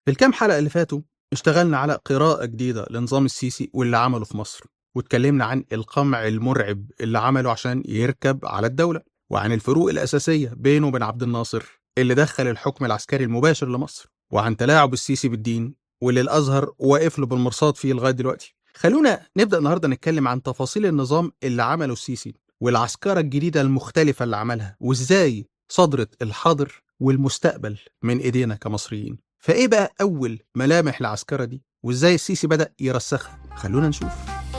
في الكام حلقة اللي فاتوا اشتغلنا على قراءة جديدة لنظام السيسي واللي عمله في مصر واتكلمنا عن القمع المرعب اللي عمله عشان يركب على الدولة وعن الفروق الأساسية بينه وبين عبد الناصر اللي دخل الحكم العسكري المباشر لمصر وعن تلاعب السيسي بالدين واللي الأزهر واقف له بالمرصاد فيه لغاية دلوقتي خلونا نبدأ النهاردة نتكلم عن تفاصيل النظام اللي عمله السيسي والعسكرة الجديدة المختلفة اللي عملها وإزاي صدرت الحاضر والمستقبل من إيدينا كمصريين فإيه بقى أول ملامح العسكرة دي وإزاي السيسي بدأ يرسخها خلونا نشوف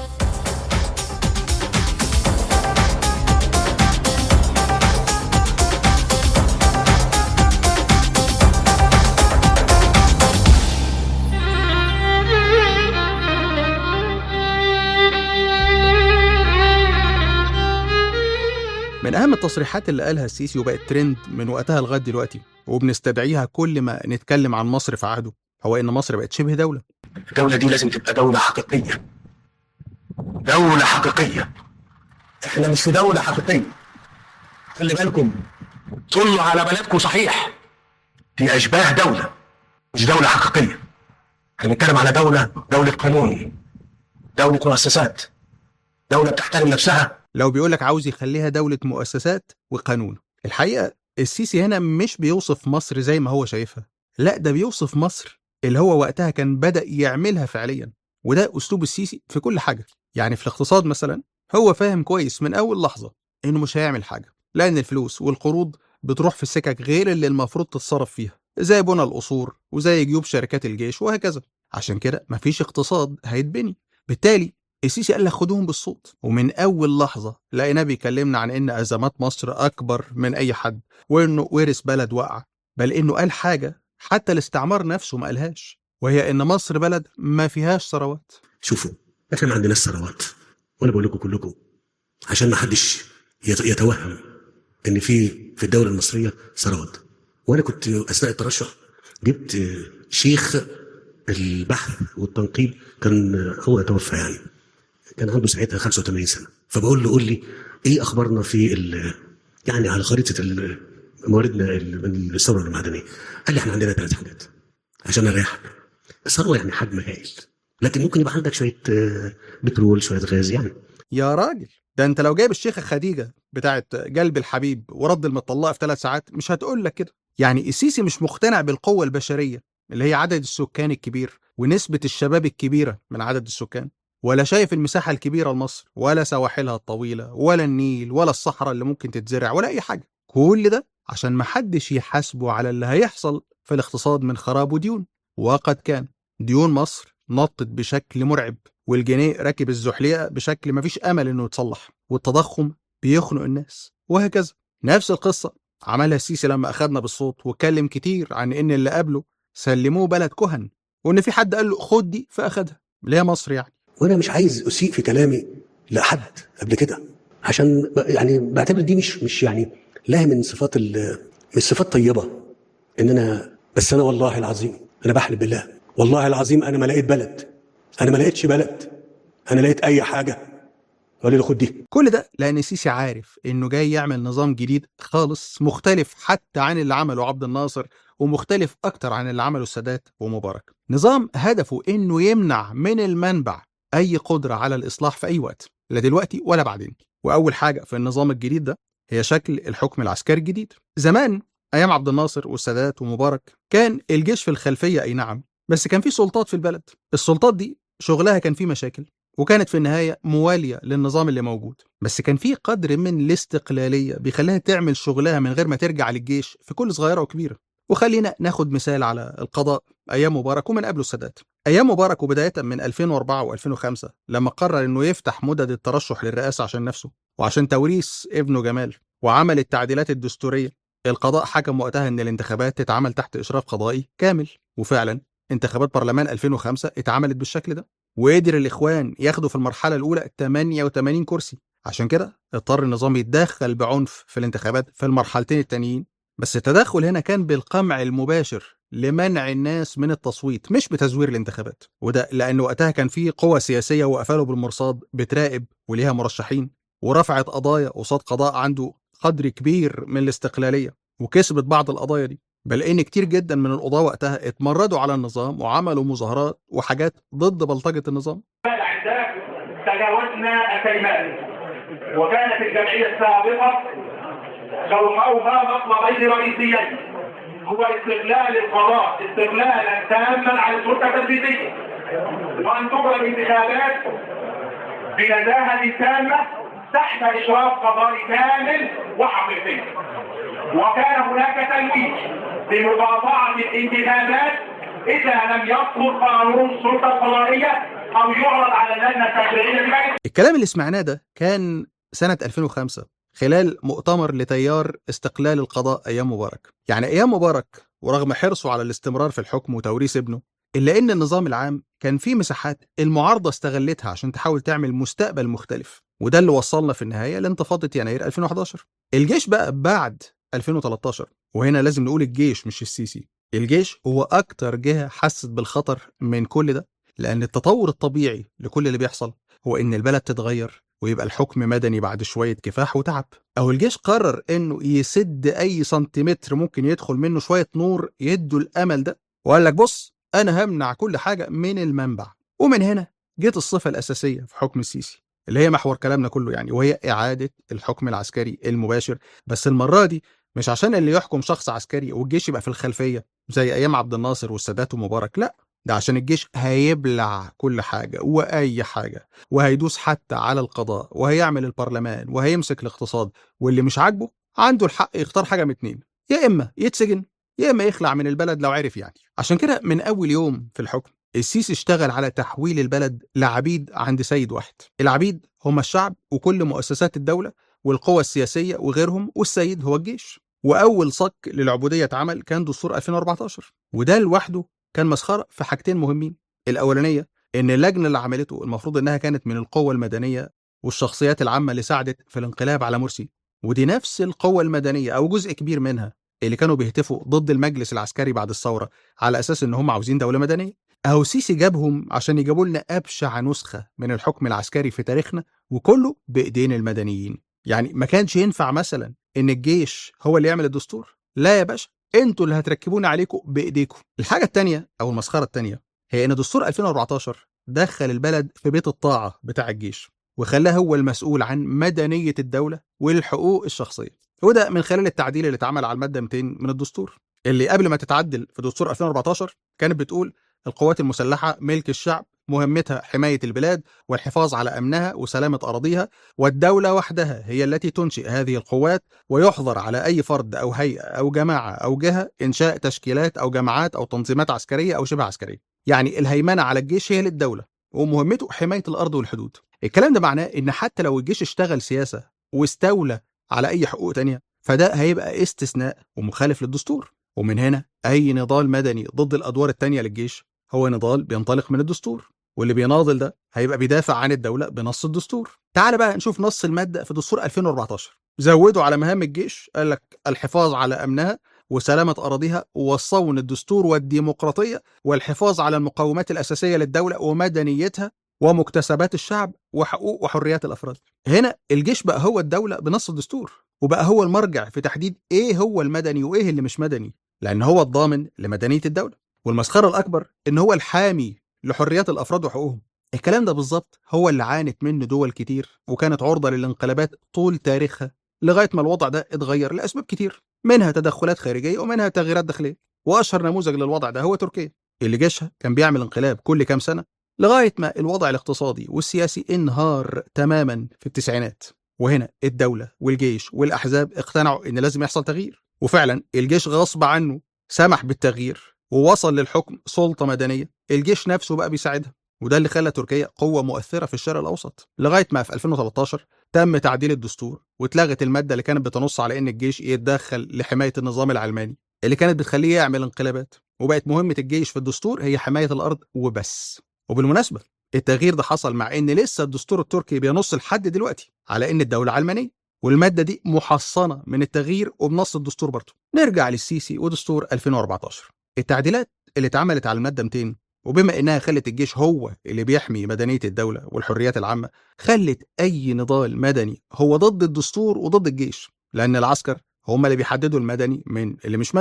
من أهم التصريحات اللي قالها السيسي وبقت ترند من وقتها لغاية دلوقتي وبنستدعيها كل ما نتكلم عن مصر في عهده هو إن مصر بقت شبه دولة الدولة دي لازم تبقى دولة حقيقية دولة حقيقية احنا مش في دولة حقيقية خلي بالكم طلوا على بلدكم صحيح دي أشباه دولة مش دولة حقيقية احنا بنتكلم على دولة دولة قانون دولة مؤسسات دولة بتحترم نفسها لو بيقولك عاوز يخليها دولة مؤسسات وقانون الحقيقة السيسي هنا مش بيوصف مصر زي ما هو شايفها لا ده بيوصف مصر اللي هو وقتها كان بدأ يعملها فعليا وده أسلوب السيسي في كل حاجة يعني في الاقتصاد مثلا هو فاهم كويس من أول لحظة إنه مش هيعمل حاجة لأن الفلوس والقروض بتروح في السكك غير اللي المفروض تتصرف فيها زي بنى القصور وزي جيوب شركات الجيش وهكذا عشان كده مفيش اقتصاد هيتبني بالتالي السيسي قال لك خدوهم بالصوت ومن اول لحظه لقيناه بيكلمنا عن ان ازمات مصر اكبر من اي حد وانه ورث بلد واقعه بل انه قال حاجه حتى الاستعمار نفسه ما قالهاش وهي ان مصر بلد ما فيهاش ثروات شوفوا احنا ما عندناش ثروات وانا بقول لكم كلكم عشان ما حدش يت- يتوهم ان في في الدوله المصريه ثروات وانا كنت اثناء الترشح جبت شيخ البحث والتنقيب كان هو توفى يعني كان عنده ساعتها 85 سنه فبقول له قول لي ايه اخبارنا في ال- يعني على خريطه ال- مواردنا ال- من الثوره المعدنيه قال لي احنا عندنا ثلاث حاجات عشان اريحك الثروه يعني حجم هائل لكن ممكن يبقى عندك شويه آه، بترول شويه غاز يعني يا راجل ده انت لو جايب الشيخه خديجه بتاعت قلب الحبيب ورد المطلقه في ثلاث ساعات مش هتقول لك كده يعني السيسي مش مقتنع بالقوه البشريه اللي هي عدد السكان الكبير ونسبه الشباب الكبيره من عدد السكان ولا شايف المساحه الكبيره لمصر ولا سواحلها الطويله ولا النيل ولا الصحراء اللي ممكن تتزرع ولا اي حاجه كل ده عشان محدش يحاسبه على اللي هيحصل في الاقتصاد من خراب وديون وقد كان ديون مصر نطت بشكل مرعب والجنيه راكب الزحليقه بشكل مفيش امل انه يتصلح والتضخم بيخنق الناس وهكذا نفس القصه عملها السيسي لما اخذنا بالصوت واتكلم كتير عن ان اللي قبله سلموه بلد كهن وان في حد قال له خد دي فاخدها اللي هي مصر يعني وانا مش عايز اسيء في كلامي لاحد قبل كده عشان ب- يعني بعتبر دي مش مش يعني لا من صفات ال- مش صفات طيبه ان انا بس انا والله العظيم انا بحلف بالله والله العظيم انا ما لقيت بلد انا ما لقيتش بلد انا لقيت اي حاجه قال لي خد دي كل ده لان السيسي عارف انه جاي يعمل نظام جديد خالص مختلف حتى عن اللي عمله عبد الناصر ومختلف اكتر عن اللي عمله السادات ومبارك نظام هدفه انه يمنع من المنبع اي قدره على الاصلاح في اي وقت لا دلوقتي ولا بعدين واول حاجه في النظام الجديد ده هي شكل الحكم العسكري الجديد زمان ايام عبد الناصر والسادات ومبارك كان الجيش في الخلفيه اي نعم بس كان في سلطات في البلد السلطات دي شغلها كان فيه مشاكل وكانت في النهاية موالية للنظام اللي موجود بس كان في قدر من الاستقلالية بيخليها تعمل شغلها من غير ما ترجع للجيش في كل صغيرة وكبيرة وخلينا ناخد مثال على القضاء أيام مبارك ومن قبله السادات أيام مبارك وبداية من 2004 و2005 لما قرر إنه يفتح مدد الترشح للرئاسة عشان نفسه وعشان توريث ابنه جمال وعمل التعديلات الدستورية القضاء حكم وقتها إن الانتخابات تتعمل تحت إشراف قضائي كامل وفعلا انتخابات برلمان 2005 اتعملت بالشكل ده وقدر الإخوان ياخدوا في المرحلة الأولى 88 كرسي عشان كده اضطر النظام يتدخل بعنف في الانتخابات في المرحلتين التانيين بس التدخل هنا كان بالقمع المباشر لمنع الناس من التصويت مش بتزوير الانتخابات وده لأن وقتها كان في قوى سياسية وقفاله بالمرصاد بتراقب وليها مرشحين ورفعت قضايا قصاد قضاء عنده قدر كبير من الاستقلالية وكسبت بعض القضايا دي بل ان كتير جدا من القضاه وقتها اتمردوا على النظام وعملوا مظاهرات وحاجات ضد بلطجه النظام عندك تجاوزنا الكلمات وكانت الجمعيه السابقه شرحوها مطلبين رئيسيين هو استغلال القضاء استغلالا تاما على السلطه التنفيذيه وان تجرى الانتخابات بنزاهه تامه تحت اشراف قضائي كامل وحقيقي وكان هناك تلويث بمقاطعه الانتخابات اذا لم يصدر قانون السلطه القضائيه او يعرض على اللجنه التشريعيه بمجلس الكلام اللي سمعناه ده كان سنة 2005 خلال مؤتمر لتيار استقلال القضاء أيام مبارك يعني أيام مبارك ورغم حرصه على الاستمرار في الحكم وتوريث ابنه إلا إن النظام العام كان فيه مساحات المعارضة استغلتها عشان تحاول تعمل مستقبل مختلف وده اللي وصلنا في النهاية لانتفاضة يناير 2011 الجيش بقى بعد 2013 وهنا لازم نقول الجيش مش السيسي الجيش هو أكتر جهة حست بالخطر من كل ده لأن التطور الطبيعي لكل اللي بيحصل هو إن البلد تتغير ويبقى الحكم مدني بعد شوية كفاح وتعب أو الجيش قرر إنه يسد أي سنتيمتر ممكن يدخل منه شوية نور يدوا الأمل ده وقال لك بص أنا همنع كل حاجة من المنبع ومن هنا جت الصفة الأساسية في حكم السيسي اللي هي محور كلامنا كله يعني وهي إعادة الحكم العسكري المباشر بس المرة دي مش عشان اللي يحكم شخص عسكري والجيش يبقى في الخلفية زي أيام عبد الناصر والسادات ومبارك لأ ده عشان الجيش هيبلع كل حاجة وأي حاجة وهيدوس حتى على القضاء وهيعمل البرلمان وهيمسك الاقتصاد واللي مش عاجبه عنده الحق يختار حاجة من اتنين يا إما يتسجن يا إما يخلع من البلد لو عرف يعني عشان كده من أول يوم في الحكم السيسي اشتغل على تحويل البلد لعبيد عند سيد واحد العبيد هم الشعب وكل مؤسسات الدولة والقوى السياسية وغيرهم والسيد هو الجيش وأول صك للعبودية اتعمل كان دستور 2014 وده لوحده كان مسخرة في حاجتين مهمين الأولانية إن اللجنة اللي عملته المفروض إنها كانت من القوة المدنية والشخصيات العامة اللي ساعدت في الانقلاب على مرسي ودي نفس القوة المدنية أو جزء كبير منها اللي كانوا بيهتفوا ضد المجلس العسكري بعد الثورة على أساس إن هم عاوزين دولة مدنية أهو سيسي جابهم عشان يجيبوا لنا أبشع نسخة من الحكم العسكري في تاريخنا وكله بإيدين المدنيين يعني ما كانش ينفع مثلا إن الجيش هو اللي يعمل الدستور لا يا باشا انتوا اللي هتركبونا عليكم بايديكم الحاجه الثانيه او المسخره الثانيه هي ان دستور 2014 دخل البلد في بيت الطاعه بتاع الجيش وخلاه هو المسؤول عن مدنيه الدوله والحقوق الشخصيه وده من خلال التعديل اللي اتعمل على الماده 200 من الدستور اللي قبل ما تتعدل في دستور 2014 كانت بتقول القوات المسلحه ملك الشعب مهمتها حمايه البلاد والحفاظ على امنها وسلامه اراضيها والدوله وحدها هي التي تنشئ هذه القوات ويحظر على اي فرد او هيئه او جماعه او جهه انشاء تشكيلات او جماعات او تنظيمات عسكريه او شبه عسكريه يعني الهيمنه على الجيش هي للدوله ومهمته حمايه الارض والحدود الكلام ده معناه ان حتى لو الجيش اشتغل سياسه واستولى على اي حقوق تانية فده هيبقى استثناء ومخالف للدستور ومن هنا اي نضال مدني ضد الادوار التانية للجيش هو نضال بينطلق من الدستور واللي بيناضل ده هيبقى بيدافع عن الدولة بنص الدستور تعال بقى نشوف نص المادة في دستور 2014 زودوا على مهام الجيش قال لك الحفاظ على أمنها وسلامة أراضيها وصون الدستور والديمقراطية والحفاظ على المقومات الأساسية للدولة ومدنيتها ومكتسبات الشعب وحقوق وحريات الأفراد هنا الجيش بقى هو الدولة بنص الدستور وبقى هو المرجع في تحديد إيه هو المدني وإيه اللي مش مدني لأن هو الضامن لمدنية الدولة والمسخرة الأكبر إن هو الحامي لحريات الافراد وحقوقهم الكلام ده بالظبط هو اللي عانت منه دول كتير وكانت عرضه للانقلابات طول تاريخها لغايه ما الوضع ده اتغير لاسباب كتير منها تدخلات خارجيه ومنها تغييرات داخليه واشهر نموذج للوضع ده هو تركيا اللي جيشها كان بيعمل انقلاب كل كام سنه لغايه ما الوضع الاقتصادي والسياسي انهار تماما في التسعينات وهنا الدوله والجيش والاحزاب اقتنعوا ان لازم يحصل تغيير وفعلا الجيش غصب عنه سمح بالتغيير ووصل للحكم سلطة مدنية الجيش نفسه بقى بيساعدها وده اللي خلى تركيا قوة مؤثرة في الشرق الأوسط لغاية ما في 2013 تم تعديل الدستور واتلغت المادة اللي كانت بتنص على إن الجيش يتدخل لحماية النظام العلماني اللي كانت بتخليه يعمل انقلابات وبقت مهمة الجيش في الدستور هي حماية الأرض وبس وبالمناسبة التغيير ده حصل مع إن لسه الدستور التركي بينص لحد دلوقتي على إن الدولة علمانية والمادة دي محصنة من التغيير وبنص الدستور برضه نرجع للسيسي ودستور 2014 التعديلات اللي اتعملت على المادة 200 وبما انها خلت الجيش هو اللي بيحمي مدنيه الدوله والحريات العامه خلت اي نضال مدني هو ضد الدستور وضد الجيش لان العسكر هم اللي بيحددوا المدني من اللي مش مدني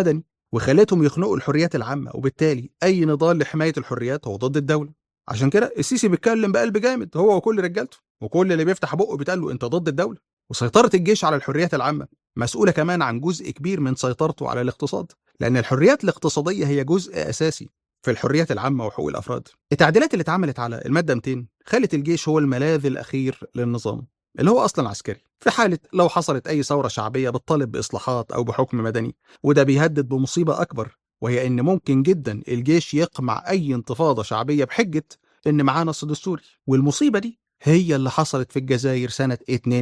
وخلتهم يخنقوا الحريات العامة وبالتالي أي نضال لحماية الحريات هو ضد الدولة عشان كده السيسي بيتكلم بقلب جامد هو وكل رجالته وكل اللي بيفتح بقه بيتقال له أنت ضد الدولة وسيطرة الجيش على الحريات العامة مسؤولة كمان عن جزء كبير من سيطرته على الاقتصاد لأن الحريات الاقتصادية هي جزء أساسي في الحريات العامة وحقوق الأفراد التعديلات اللي اتعملت على المادة 200 خلت الجيش هو الملاذ الأخير للنظام اللي هو أصلا عسكري في حالة لو حصلت أي ثورة شعبية بتطالب بإصلاحات أو بحكم مدني وده بيهدد بمصيبة أكبر وهي إن ممكن جدا الجيش يقمع أي انتفاضة شعبية بحجة إن معاه نص دستوري والمصيبة دي هي اللي حصلت في الجزائر سنة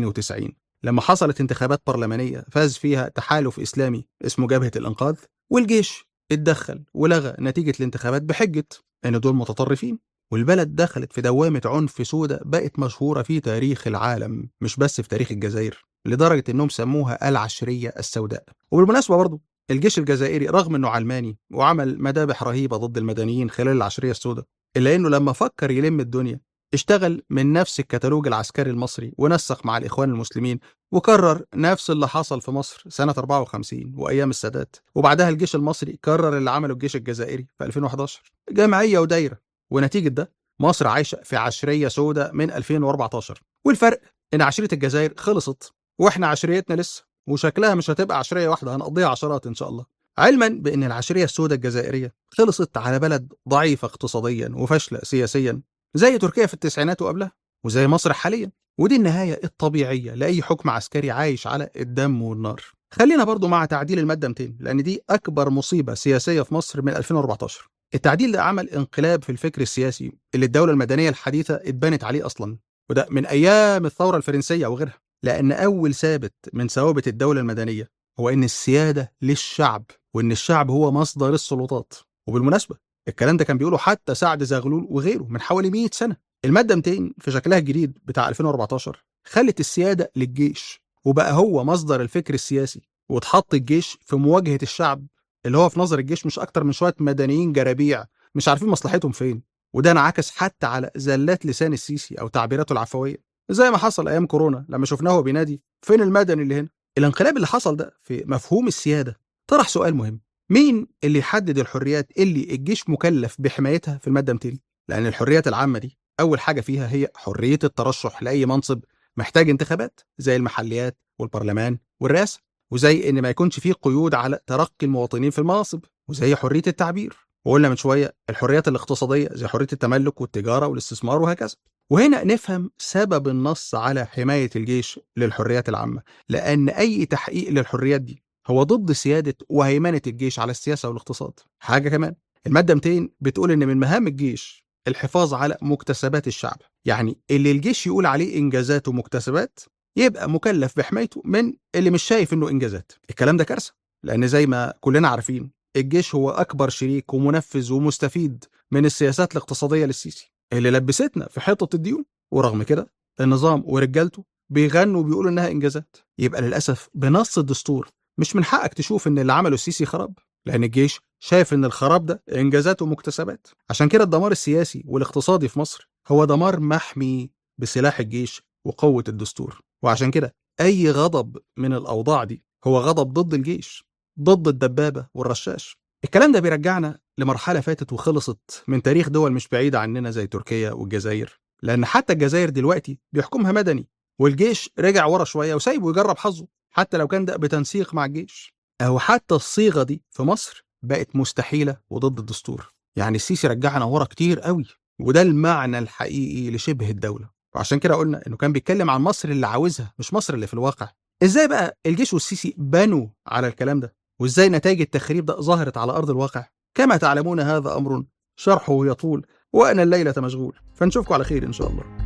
92 لما حصلت انتخابات برلمانية فاز فيها تحالف إسلامي اسمه جبهة الإنقاذ والجيش اتدخل ولغى نتيجة الانتخابات بحجة إن دول متطرفين والبلد دخلت في دوامة عنف سودة بقت مشهورة في تاريخ العالم مش بس في تاريخ الجزائر لدرجة إنهم سموها العشرية السوداء وبالمناسبة برضو الجيش الجزائري رغم إنه علماني وعمل مذابح رهيبة ضد المدنيين خلال العشرية السوداء إلا إنه لما فكر يلم الدنيا اشتغل من نفس الكتالوج العسكري المصري ونسق مع الإخوان المسلمين وكرر نفس اللي حصل في مصر سنة 54 وأيام السادات وبعدها الجيش المصري كرر اللي عمله الجيش الجزائري في 2011 جمعية ودايرة ونتيجة ده مصر عايشة في عشرية سوداء من 2014 والفرق إن عشرية الجزائر خلصت وإحنا عشريتنا لسه وشكلها مش هتبقى عشرية واحدة هنقضيها عشرات إن شاء الله علما بأن العشرية السوداء الجزائرية خلصت على بلد ضعيفة اقتصاديا وفاشلة سياسيا زي تركيا في التسعينات وقبلها وزي مصر حاليا ودي النهاية الطبيعية لأي حكم عسكري عايش على الدم والنار خلينا برضو مع تعديل المادة 200 لأن دي أكبر مصيبة سياسية في مصر من 2014 التعديل ده عمل انقلاب في الفكر السياسي اللي الدولة المدنية الحديثة اتبنت عليه أصلا وده من أيام الثورة الفرنسية وغيرها لأن أول ثابت من ثوابت الدولة المدنية هو إن السيادة للشعب وإن الشعب هو مصدر السلطات وبالمناسبة الكلام ده كان بيقوله حتى سعد زغلول وغيره من حوالي 100 سنة المادة 200 في شكلها الجديد بتاع 2014 خلت السيادة للجيش وبقى هو مصدر الفكر السياسي وتحط الجيش في مواجهة الشعب اللي هو في نظر الجيش مش أكتر من شوية مدنيين جرابيع مش عارفين مصلحتهم فين وده انعكس حتى على زلات لسان السيسي أو تعبيراته العفوية زي ما حصل أيام كورونا لما شفناه هو بينادي فين المدني اللي هنا الانقلاب اللي حصل ده في مفهوم السيادة طرح سؤال مهم مين اللي يحدد الحريات اللي الجيش مكلف بحمايتها في المادة 200 لأن الحريات العامة دي أول حاجة فيها هي حرية الترشح لأي منصب محتاج انتخابات زي المحليات والبرلمان والرئاسة وزي إن ما يكونش فيه قيود على ترقي المواطنين في المناصب وزي حرية التعبير وقلنا من شوية الحريات الاقتصادية زي حرية التملك والتجارة والاستثمار وهكذا وهنا نفهم سبب النص على حماية الجيش للحريات العامة لأن أي تحقيق للحريات دي هو ضد سيادة وهيمنة الجيش على السياسة والاقتصاد حاجة كمان المادة 200 بتقول إن من مهام الجيش الحفاظ على مكتسبات الشعب يعني اللي الجيش يقول عليه إنجازات ومكتسبات يبقى مكلف بحمايته من اللي مش شايف إنه إنجازات الكلام ده كارثة لأن زي ما كلنا عارفين الجيش هو أكبر شريك ومنفذ ومستفيد من السياسات الاقتصادية للسيسي اللي لبستنا في حيطة الديون ورغم كده النظام ورجالته بيغنوا وبيقولوا إنها إنجازات يبقى للأسف بنص الدستور مش من حقك تشوف إن اللي عمله السيسي خراب لأن الجيش شايف إن الخراب ده إنجازات ومكتسبات عشان كده الدمار السياسي والاقتصادي في مصر هو دمار محمي بسلاح الجيش وقوة الدستور وعشان كده أي غضب من الأوضاع دي هو غضب ضد الجيش ضد الدبابة والرشاش الكلام ده بيرجعنا لمرحلة فاتت وخلصت من تاريخ دول مش بعيدة عننا زي تركيا والجزائر لأن حتى الجزائر دلوقتي بيحكمها مدني والجيش رجع ورا شوية وسايبه يجرب حظه حتى لو كان ده بتنسيق مع الجيش أو حتى الصيغة دي في مصر بقت مستحيلة وضد الدستور يعني السيسي رجعنا ورا كتير قوي وده المعنى الحقيقي لشبه الدولة وعشان كده قلنا إنه كان بيتكلم عن مصر اللي عاوزها مش مصر اللي في الواقع إزاي بقى الجيش والسيسي بنوا على الكلام ده وإزاي نتائج التخريب ده ظهرت على أرض الواقع كما تعلمون هذا أمر شرحه يطول وأنا الليلة مشغول فنشوفكم على خير إن شاء الله